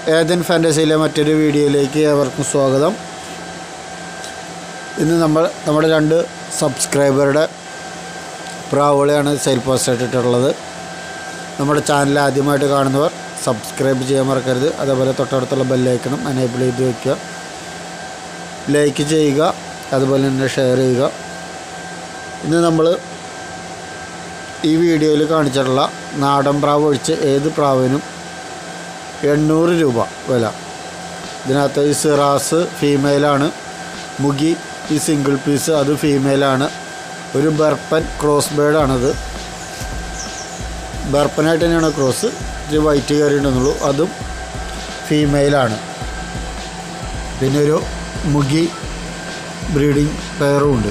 ഏതൻ ഫാൻറ്റസിയിലെ മറ്റൊരു വീഡിയോയിലേക്ക് ഏവർക്കും സ്വാഗതം ഇന്ന് നമ്മൾ നമ്മുടെ രണ്ട് സബ്സ്ക്രൈബറുടെ പ്രാവുകളെയാണ് സെയിൽ പോസ്റ്റ് ഇട്ടിട്ടുള്ളത് നമ്മുടെ ചാനൽ ആദ്യമായിട്ട് കാണുന്നവർ സബ്സ്ക്രൈബ് ചെയ്യാൻ മറക്കരുത് അതേപോലെ തൊട്ടടുത്തുള്ള ബെല്ലൈക്കണം എനേബിൾ ചെയ്ത് വയ്ക്കുക ലൈക്ക് ചെയ്യുക അതുപോലെ തന്നെ ഷെയർ ചെയ്യുക ഇന്ന് നമ്മൾ ഈ വീഡിയോയിൽ കാണിച്ചിട്ടുള്ള നാടൻ പ്രാവ് ഒഴിച്ച് ഏത് പ്രാവിനും എണ്ണൂറ് രൂപ വില ഇതിനകത്ത് ഈ സിറാസ് ഫീമെയിലാണ് മുഗി ഈ സിംഗിൾ പീസ് അത് ഫീമെയിലാണ് ഒരു ബർപ്പൻ ക്രോസ് ബേഡാണത് ബർപ്പനായിട്ട് തന്നെയാണ് ക്രോസ് ഇത് വൈറ്റ് കയറിയിട്ടുണ്ടെന്നുള്ളൂ അതും ഫീമെയിലാണ് പിന്നെ ഒരു മുഗി ബ്രീഡിംഗ് പെയറും ഉണ്ട്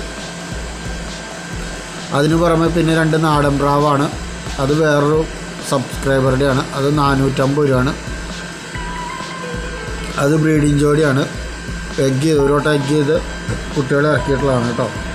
അതിന് പുറമെ പിന്നെ രണ്ട് നാടൻ പ്രാവാണ് അത് വേറൊരു സബ്സ്ക്രൈബറുടെയാണ് അത് നാനൂറ്റമ്പത് രൂപയാണ് അത് ബ്രീഡിംഗ് ജോഡിയാണ് എഗ് ചെയ്ത് ഒരു വട്ടം എഗ് ചെയ്ത് കുട്ടികളെ ഇറക്കിയിട്ടുള്ളതാണ് കേട്ടോ